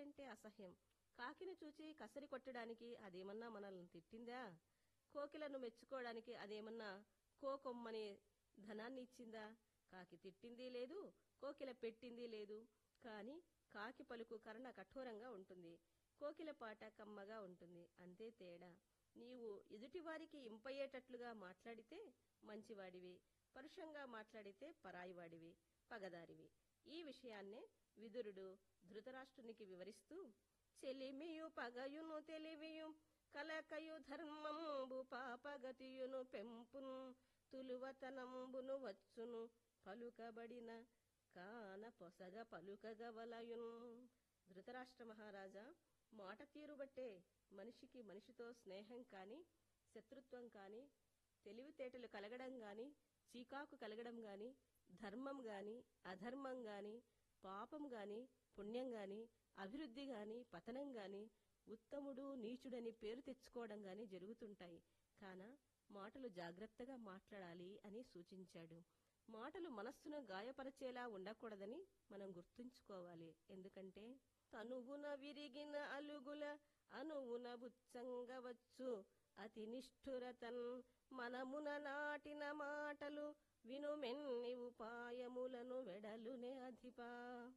అంటే అసహ్యం కాకిని చూచి కసరి కొట్టడానికి అదేమన్నా మనల్ని తిట్టిందా కోకిలను మెచ్చుకోవడానికి అదేమన్నా కోకొమ్మని ధనాన్ని ఇచ్చిందా కాకి తిట్టింది లేదు కోకిల పెట్టింది లేదు కాని కాకి పలుకు కర్ణ కఠోరంగా ఉంటుంది కోకిల పాట కమ్మగా ఉంటుంది అంతే తేడా నీవు ఎదుటివారికి ఇంపయ్యేటట్లుగా మాట్లాడితే మంచివాడివి పరుషంగా మాట్లాడితే పరాయివాడివి పగదారివి ఈ విషయాన్నే విదురుడు ధృతరాష్ట్రునికి వివరిస్తూ చెలిమియు పగయును తెలివియు కలకయు ధర్మంబు పాపగతియును పెంపును తులువతనంబును వచ్చును పలుకబడిన కాన పొసగ పలుకగవలయును ధృతరాష్ట్ర మహారాజా మాట తీరు బట్టే మనిషికి మనిషితో స్నేహం కాని శత్రుత్వం కాని తెలివితేటలు కలగడం గాని చీకాకు కలగడం గాని ధర్మం గాని అధర్మం గాని పాపం గాని పుణ్యం గాని అభివృద్ధి గాని పతనం గాని ఉత్తముడు నీచుడని పేరు తెచ్చుకోవడం గాని జరుగుతుంటాయి కాన మాటలు జాగ్రత్తగా మాట్లాడాలి అని సూచించాడు మాటలు మనస్సును గాయపరచేలా ఉండకూడదని మనం గుర్తుంచుకోవాలి ఎందుకంటే తనువున విరిగిన అలుగుల అనువున బుచ్చంగవచ్చు అతి నిష్ఠురతన్ మనమున నాటిన మాటలు వినుమెన్ని ఉపాయములను వెడలునే అధిపా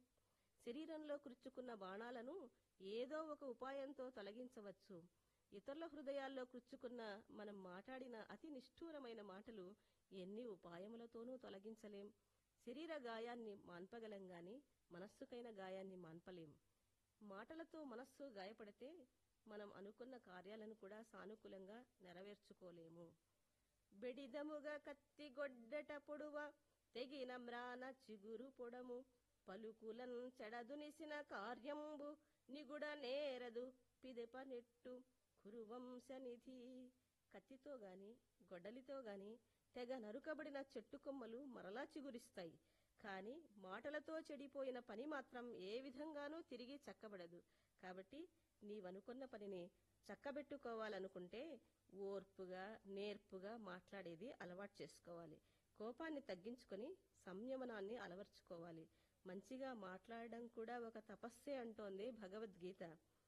శరీరంలో కృచ్చుకున్న బాణాలను ఏదో ఒక ఉపాయంతో తొలగించవచ్చు ఇతరుల హృదయాల్లో కృచ్చుకున్న మనం మాట్లాడిన అతి నిష్ఠూరమైన మాటలు ఎన్ని ఉపాయములతోనూ తొలగించలేం శరీర గాయాన్ని మాన్పగలం గాని మనస్సుకైన గాయాన్ని మాన్పలేం మాటలతో మనస్సు గాయపడితే మనం అనుకున్న కార్యాలను కూడా సానుకూలంగా నెరవేర్చుకోలేము బెడిదముగా కత్తి గొడ్డట పొడువ తెగిన మ్రాన చిగురు పొడము పలుకులన్ చెడదునిసిన కార్యంబు నిగుడ నేరదు పిదప నెట్టు కురువంశనిధి కత్తితో గాని గొడ్డలితో గాని తెగ నరుకబడిన చెట్టు కొమ్మలు మరలా చిగురిస్తాయి కాని మాటలతో చెడిపోయిన పని మాత్రం ఏ విధంగానూ తిరిగి చక్కబడదు కాబట్టి నీవనుకున్న పనిని చక్కబెట్టుకోవాలనుకుంటే ఓర్పుగా నేర్పుగా మాట్లాడేది అలవాటు చేసుకోవాలి కోపాన్ని తగ్గించుకొని సంయమనాన్ని అలవర్చుకోవాలి మంచిగా మాట్లాడడం కూడా ఒక తపస్సే అంటోంది భగవద్గీత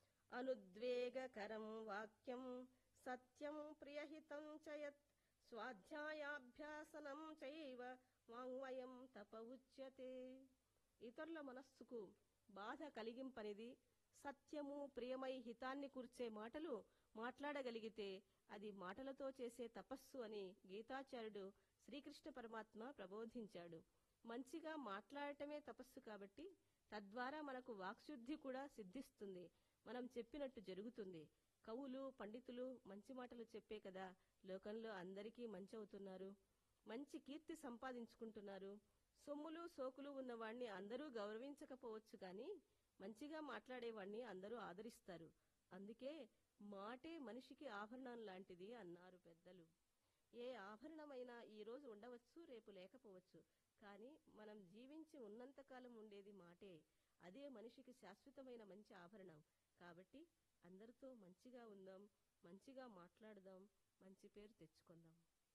అనుద్వేగకరం వాక్యం సత్యం ప్రియహితం చయత్ స్వాధ్యాయాభ్యాసనం చైవ వాంగ్మయం తప ఉచ్యతే ఇతరుల మనస్సుకు బాధ కలిగింపనిది సత్యము ప్రియమై హితాన్ని కూర్చే మాటలు మాట్లాడగలిగితే అది మాటలతో చేసే తపస్సు అని గీతాచార్యుడు శ్రీకృష్ణ పరమాత్మ ప్రబోధించాడు మంచిగా మాట్లాడటమే తపస్సు కాబట్టి తద్వారా మనకు వాక్శుద్ధి కూడా సిద్ధిస్తుంది మనం చెప్పినట్టు జరుగుతుంది కవులు పండితులు మంచి మాటలు చెప్పే కదా లోకంలో అందరికీ మంచి అవుతున్నారు మంచి కీర్తి సంపాదించుకుంటున్నారు సొమ్ములు సోకులు ఉన్నవాణ్ణి అందరూ గౌరవించకపోవచ్చు గాని మంచిగా మాట్లాడేవాణ్ణి అందరూ ఆదరిస్తారు అందుకే మాటే మనిషికి ఆభరణం లాంటిది అన్నారు పెద్దలు ఏ ఆభరణమైనా ఈ రోజు ఉండవచ్చు రేపు లేకపోవచ్చు కానీ మనం జీవించి ఉన్నంతకాలం ఉండేది మాటే అదే మనిషికి శాశ్వతమైన మంచి ఆభరణం కాబట్టి అందరితో మంచిగా ఉందాం మంచిగా మాట్లాడదాం మంచి పేరు తెచ్చుకుందాం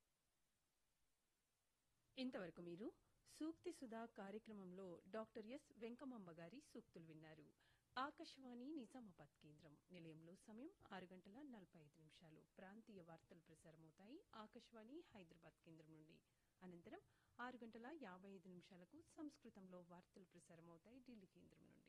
ఇంతవరకు మీరు సూక్తి సుధా కార్యక్రమంలో డాక్టర్ ఎస్ వెంకమమ్మ గారి సూక్తులు విన్నారు ఆకాశవాణి నిజామాబాద్ కేంద్రం నిలయంలో సమయం ఆరు గంటల నలభై ఐదు నిమిషాలు ప్రాంతీయ వార్తలు ప్రసారమవుతాయి ఆకాశవాణి హైదరాబాద్ కేంద్రం నుండి అనంతరం ఆరు గంటల యాభై ఐదు నిమిషాలకు సంస్కృతంలో వార్తలు ప్రసారమవుతాయి ఢిల్లీ కేంద్రం నుండి